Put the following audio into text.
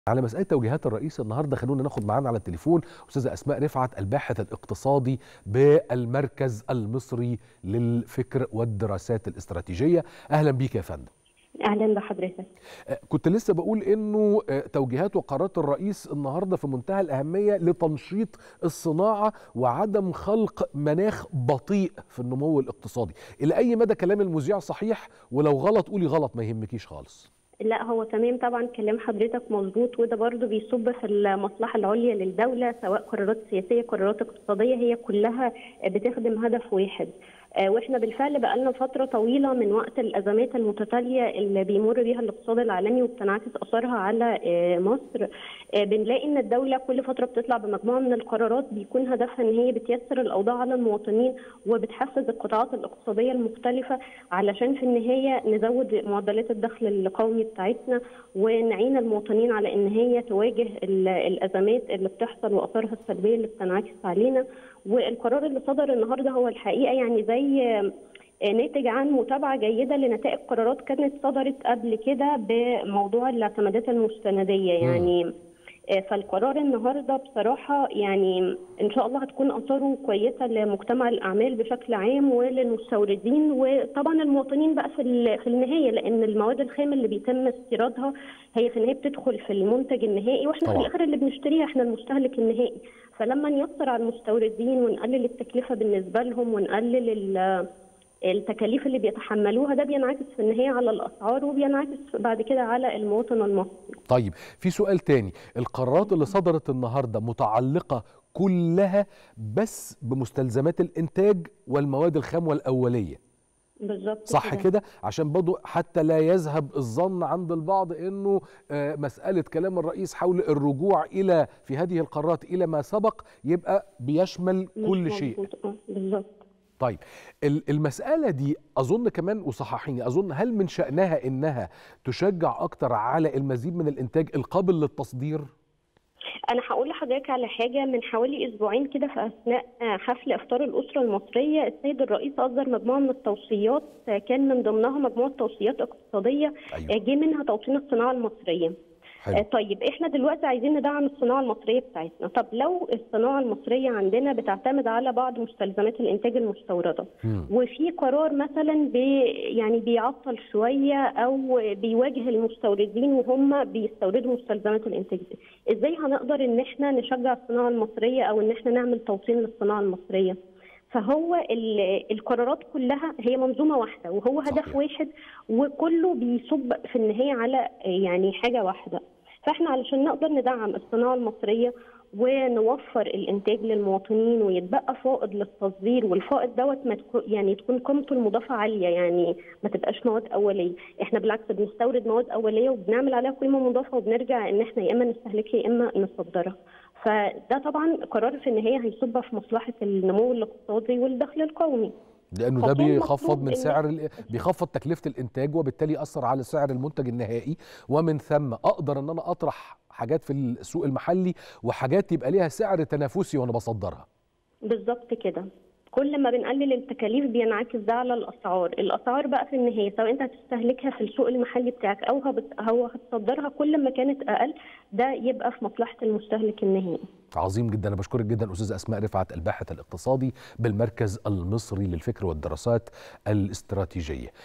على مسألة توجيهات الرئيس النهارده خلونا ناخد معانا على التليفون أستاذة أسماء رفعت الباحث الاقتصادي بالمركز المصري للفكر والدراسات الاستراتيجية أهلا بيك يا فندم اهلا بحضرتك آه، كنت لسه بقول انه آه، توجيهات وقرارات الرئيس النهارده في منتهى الاهميه لتنشيط الصناعه وعدم خلق مناخ بطيء في النمو الاقتصادي الى اي مدى كلام المذيع صحيح ولو غلط قولي غلط ما يهمكيش خالص لا هو تمام طبعا كلام حضرتك مظبوط وده برضو بيصب في المصلحه العليا للدوله سواء قرارات سياسيه قرارات اقتصاديه هي كلها بتخدم هدف واحد آه، واحنا بالفعل بقالنا فتره طويله من وقت الازمات المتتاليه اللي بيمر بيها الاقتصاد العالمي وبتنعكس اثارها على آه، مصر آه، بنلاقي ان الدوله كل فتره بتطلع بمجموعه من القرارات بيكون هدفها ان هي بتيسر الاوضاع على المواطنين وبتحفز القطاعات الاقتصاديه المختلفه علشان في النهايه نزود معدلات الدخل القومي بتاعتنا ونعين المواطنين على ان هي تواجه ال- الازمات اللي بتحصل واثارها السلبيه اللي بتنعكس علينا والقرار اللي صدر النهارده هو الحقيقه يعني زي ناتج عن متابعه جيده لنتائج قرارات كانت صدرت قبل كده بموضوع الاعتمادات المستنديه يعني فالقرار النهارده بصراحه يعني ان شاء الله هتكون اثاره كويسه لمجتمع الاعمال بشكل عام وللمستوردين وطبعا المواطنين بقى في ال- في النهايه لان المواد الخام اللي بيتم استيرادها هي في النهايه بتدخل في المنتج النهائي واحنا طبعاً. في الاخر اللي بنشتريها احنا المستهلك النهائي فلما نيسر على المستوردين ونقلل التكلفه بالنسبه لهم ونقلل ال- التكاليف اللي بيتحملوها ده بينعكس في النهايه على الاسعار وبينعكس بعد كده على المواطن المصري طيب في سؤال تاني القرارات اللي صدرت النهارده متعلقه كلها بس بمستلزمات الانتاج والمواد الخام والاوليه بالظبط صح كده عشان برضو حتى لا يذهب الظن عند البعض انه آه، مساله كلام الرئيس حول الرجوع الى في هذه القرارات الى ما سبق يبقى بيشمل مش كل شيء مظبوط. آه، بالظبط طيب ال- المسألة دي أظن كمان وصححيني أظن هل من شأنها إنها تشجع أكتر على المزيد من الإنتاج القابل للتصدير؟ انا هقول لحضرتك على حاجه من حوالي اسبوعين كده في اثناء حفل افطار الاسره المصريه السيد الرئيس اصدر مجموعه من التوصيات كان من ضمنها مجموعه توصيات اقتصاديه أيوة. جه منها توطين الصناعه المصريه حلو آه، طيب احنا دلوقتي عايزين ندعم الصناعه المصريه بتاعتنا طب لو الصناعه المصريه عندنا بتعتمد على بعض مستلزمات الانتاج المستورده مم. وفي قرار مثلا بي يعني بيعطل شويه او بيواجه المستوردين وهم بيستوردوا مستلزمات الانتاج دي ازاي هنقدر ان احنا نشجع الصناعه المصريه او ان احنا نعمل توطين للصناعه المصريه فهو ال- القرارات كلها هي منظومه واحده وهو هدف صحيح. واحد وكله بيصب في النهايه على يعني حاجه واحده فاحنا علشان نقدر ندعم الصناعه المصريه ونوفر الانتاج للمواطنين ويتبقى فائض للتصدير والفائض دوت ما تكون يعني تكون قيمته المضافه عاليه يعني ما تبقاش مواد اوليه احنا بالعكس بنستورد مواد اوليه وبنعمل عليها قيمه مضافه وبنرجع ان احنا يا اما نستهلكها يا اما نصدرها فده طبعا قرار في النهايه هيصب في مصلحه النمو الاقتصادي والدخل القومي لأنه ده فكان بيخفض مطلوب من إن- سعر ال- بيخفض تكلفة الإنتاج وبالتالي يأثر على سعر المنتج النهائي ومن ثم أقدر إن أنا أطرح حاجات في السوق المحلي وحاجات يبقى ليها سعر تنافسي وأنا بصدرها بالظبط كده كل ما بنقلل التكاليف بينعكس ده على الاسعار الاسعار بقى في النهايه سواء انت هتستهلكها في السوق المحلي بتاعك او هبت- او هتصدرها كل ما كانت اقل ده يبقى في مصلحه المستهلك النهائي عظيم جدا انا بشكرك جدا استاذه اسماء رفعت الباحث الاقتصادي بالمركز المصري للفكر والدراسات الاستراتيجيه